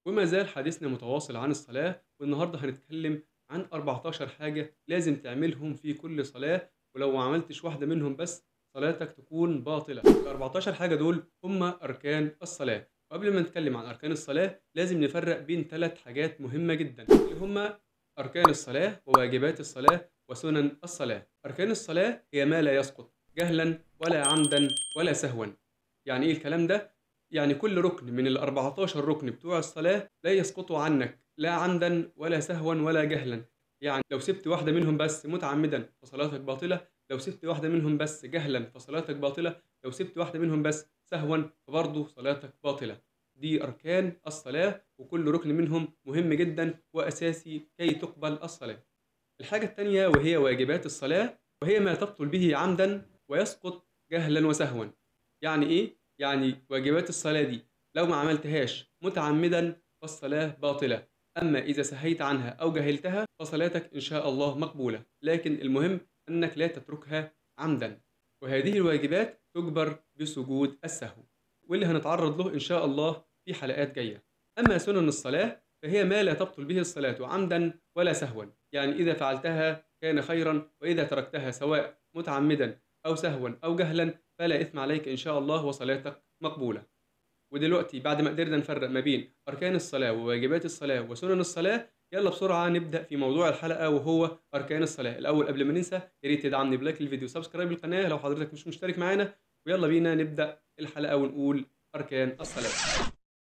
وما زال حديثنا متواصل عن الصلاة والنهاردة هنتكلم عن 14 حاجة لازم تعملهم في كل صلاة ولو ما عملتش واحدة منهم بس صلاتك تكون باطلة ال 14 حاجة دول هم أركان الصلاة وقبل ما نتكلم عن أركان الصلاة لازم نفرق بين ثلاث حاجات مهمة جدا اللي هم أركان الصلاة وواجبات الصلاة وسنن الصلاة أركان الصلاة هي ما لا يسقط جهلا ولا عمدا ولا سهوا يعني إيه الكلام ده؟ يعني كل ركن من ال 14 ركن بتوع الصلاة لا يسقطوا عنك لا عمدا ولا سهوا ولا جهلا يعني لو سبت واحدة منهم بس متعمدا فصلاتك باطلة لو سبت واحدة منهم بس جهلا فصلاتك باطلة لو سبت واحدة منهم بس سهوا فبرضه صلاتك باطلة دي أركان الصلاة وكل ركن منهم مهم جدا وأساسي كي تقبل الصلاة الحاجة الثانية وهي واجبات الصلاة وهي ما تبطل به عمدا ويسقط جهلا وسهوا يعني إيه؟ يعني واجبات الصلاة دي لو ما عملتهاش متعمدا فالصلاة باطلة أما إذا سهيت عنها أو جهلتها فصلاتك إن شاء الله مقبولة لكن المهم أنك لا تتركها عمدا وهذه الواجبات تجبر بسجود السهو واللي هنتعرض له إن شاء الله في حلقات جاية أما سنن الصلاة فهي ما لا تبطل به الصلاة عمدا ولا سهوا يعني إذا فعلتها كان خيرا وإذا تركتها سواء متعمدا أو سهوا أو جهلا فلا إثم عليك إن شاء الله وصلاتك مقبولة ودلوقتي بعد ما قدرنا نفرق ما بين أركان الصلاة وواجبات الصلاة وسنن الصلاة يلا بسرعة نبدأ في موضوع الحلقة وهو أركان الصلاة الأول قبل ما ننسى يا ريت تدعمني بلايك الفيديو وسبسكرايب القناة لو حضرتك مش مشترك معانا ويلا بينا نبدأ الحلقة ونقول أركان الصلاة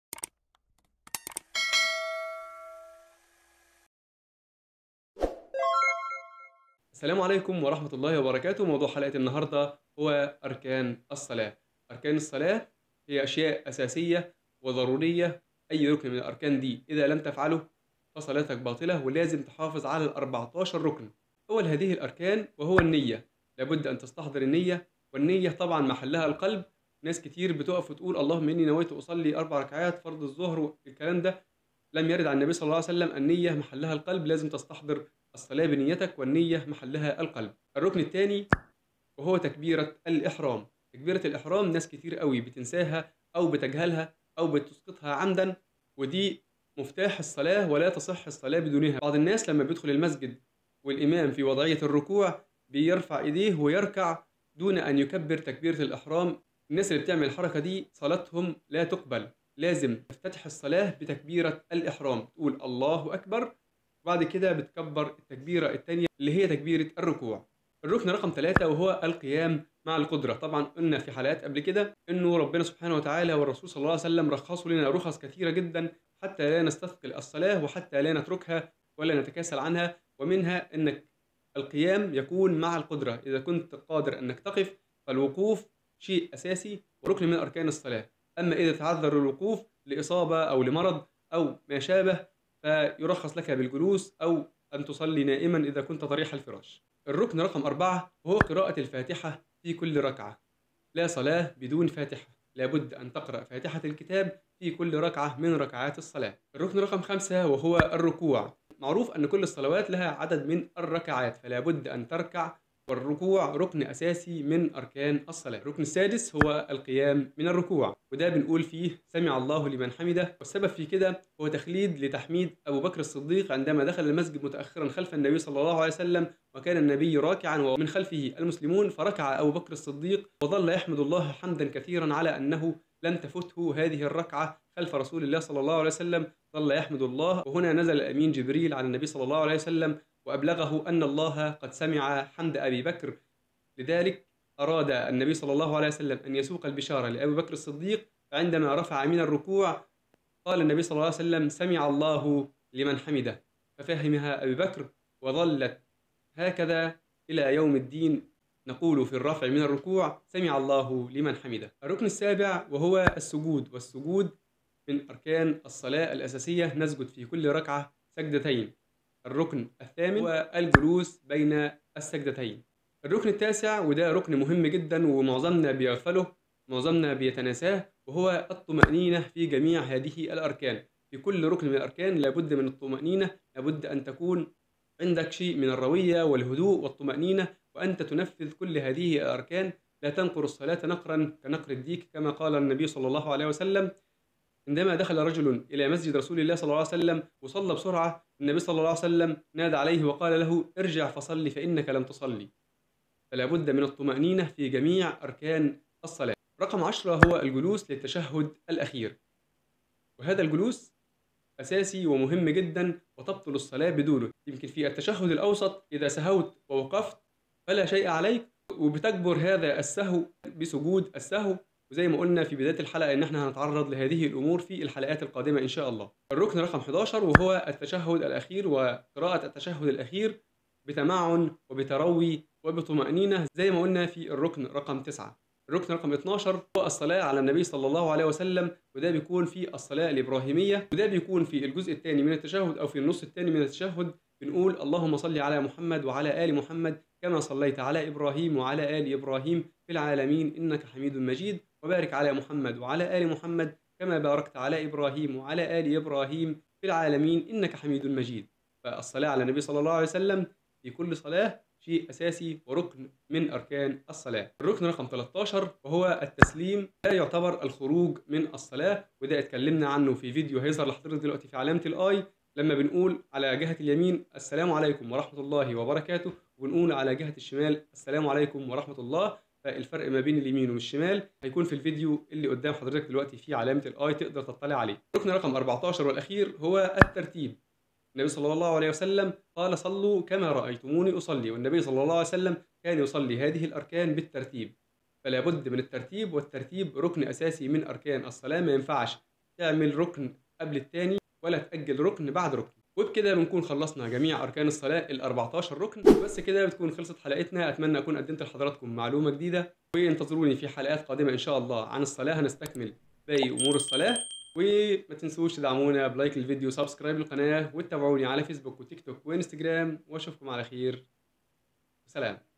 السلام عليكم ورحمة الله وبركاته موضوع حلقة النهاردة هو أركان الصلاة أركان الصلاة هي أشياء أساسية وضرورية أي ركن من الأركان دي إذا لم تفعله فصلاتك باطلة ولازم تحافظ على ال 14 ركن أول هذه الأركان وهو النية لابد أن تستحضر النية والنية طبعا محلها القلب ناس كتير بتقف وتقول اللهم إني نويت أصلي أربع ركعات فرض الظهر والكلام ده لم يرد عن النبي صلى الله عليه وسلم النية محلها القلب لازم تستحضر الصلاة بنيتك والنية محلها القلب الركن الثاني وهو تكبيرة الإحرام تكبيرة الإحرام ناس كتير قوي بتنساها أو بتجهلها أو بتسقطها عمدا ودي مفتاح الصلاة ولا تصح الصلاة بدونها بعض الناس لما بيدخل المسجد والإمام في وضعية الركوع بيرفع إيديه ويركع دون أن يكبر تكبيرة الإحرام الناس اللي بتعمل الحركة دي صلاتهم لا تقبل لازم تفتتح الصلاة بتكبيرة الإحرام تقول الله أكبر وبعد كده بتكبر التكبيرة الثانية اللي هي تكبيرة الركوع الركن رقم ثلاثة وهو القيام مع القدرة طبعا قلنا في حلقات قبل كده انه ربنا سبحانه وتعالى والرسول صلى الله عليه وسلم رخصوا لنا رخص كثيرة جدا حتى لا نستثقل الصلاة وحتى لا نتركها ولا نتكاسل عنها ومنها انك القيام يكون مع القدرة إذا كنت قادر أنك تقف فالوقوف شيء أساسي وركن من أركان الصلاة أما إذا تعذر الوقوف لإصابة أو لمرض أو ما شابه فيرخص لك بالجلوس أو أن تصلي نائما إذا كنت طريح الفراش الركن رقم أربعة وهو قراءة الفاتحة في كل ركعة لا صلاة بدون فاتحة لابد أن تقرأ فاتحة الكتاب في كل ركعة من ركعات الصلاة الركن رقم خمسة وهو الركوع معروف أن كل الصلوات لها عدد من الركعات فلا بد أن تركع والركوع ركن أساسي من أركان الصلاة الركن السادس هو القيام من الركوع وده بنقول فيه سمع الله لمن حمده والسبب في كده هو تخليد لتحميد أبو بكر الصديق عندما دخل المسجد متأخرا خلف النبي صلى الله عليه وسلم وكان النبي راكعا ومن خلفه المسلمون فركع أبو بكر الصديق وظل يحمد الله حمدا كثيرا على أنه لم تفته هذه الركعة خلف رسول الله صلى الله عليه وسلم ظل يحمد الله وهنا نزل الأمين جبريل على النبي صلى الله عليه وسلم وأبلغه أن الله قد سمع حمد أبي بكر لذلك أراد النبي صلى الله عليه وسلم أن يسوق البشارة لأبي بكر الصديق فعندما رفع من الركوع قال النبي صلى الله عليه وسلم سمع الله لمن حمده ففهمها أبي بكر وظلت هكذا إلى يوم الدين نقول في الرفع من الركوع سمع الله لمن حمده الركن السابع وهو السجود والسجود من أركان الصلاة الأساسية نسجد في كل ركعة سجدتين الركن الثامن هو الجلوس بين السجدتين الركن التاسع وده ركن مهم جدا ومعظمنا بيغفله معظمنا بيتناساه وهو الطمأنينة في جميع هذه الأركان في كل ركن من الأركان لابد من الطمأنينة لابد أن تكون عندك شيء من الروية والهدوء والطمأنينة وأنت تنفذ كل هذه الأركان لا تنقر الصلاة نقرا كنقر الديك كما قال النبي صلى الله عليه وسلم عندما دخل رجل إلى مسجد رسول الله صلى الله عليه وسلم وصلى بسرعة النبي صلى الله عليه وسلم نادى عليه وقال له ارجع فصلي فإنك لم تصلي فلا بد من الطمأنينة في جميع أركان الصلاة رقم عشرة هو الجلوس للتشهد الأخير وهذا الجلوس أساسي ومهم جدا وتبطل الصلاة بدونه يمكن في التشهد الأوسط إذا سهوت ووقفت فلا شيء عليك وبتجبر هذا السهو بسجود السهو وزي ما قلنا في بداية الحلقة إن احنا هنتعرض لهذه الأمور في الحلقات القادمة إن شاء الله. الركن رقم 11 وهو التشهد الأخير وقراءة التشهد الأخير بتمعن وبتروي وبطمأنينة زي ما قلنا في الركن رقم 9. الركن رقم 12 هو الصلاة على النبي صلى الله عليه وسلم وده بيكون في الصلاة الإبراهيمية وده بيكون في الجزء الثاني من التشهد أو في النص الثاني من التشهد بنقول اللهم صل على محمد وعلى آل محمد كما صليت على إبراهيم وعلى آل إبراهيم في العالمين إنك حميد مجيد وبارك على محمد وعلى آل محمد كما باركت على إبراهيم وعلى آل إبراهيم في العالمين إنك حميد مجيد فالصلاة على النبي صلى الله عليه وسلم في كل صلاة شيء أساسي وركن من أركان الصلاة الركن رقم 13 وهو التسليم لا يعتبر الخروج من الصلاة وده اتكلمنا عنه في فيديو هيظهر لحضرتك دلوقتي في علامة الآي لما بنقول على جهة اليمين السلام عليكم ورحمة الله وبركاته ونقول على جهة الشمال السلام عليكم ورحمة الله فالفرق ما بين اليمين والشمال هيكون في الفيديو اللي قدام حضرتك دلوقتي في علامة الاي تقدر تطلع عليه. الركن رقم 14 والاخير هو الترتيب. النبي صلى الله عليه وسلم قال صلوا كما رأيتموني أصلي والنبي صلى الله عليه وسلم كان يصلي هذه الأركان بالترتيب فلا بد من الترتيب والترتيب ركن أساسي من أركان الصلاة ما ينفعش تعمل ركن قبل الثاني ولا تأجل ركن بعد ركن وبكده بنكون خلصنا جميع اركان الصلاه ال 14 ركن بس كده بتكون خلصت حلقتنا اتمنى اكون قدمت لحضراتكم معلومه جديده وانتظروني في حلقات قادمه ان شاء الله عن الصلاه هنستكمل باقي امور الصلاه وما تنسوش تدعمونا بلايك للفيديو سبسكرايب للقناه وتتابعوني على فيسبوك وتيك توك وانستجرام واشوفكم على خير سلام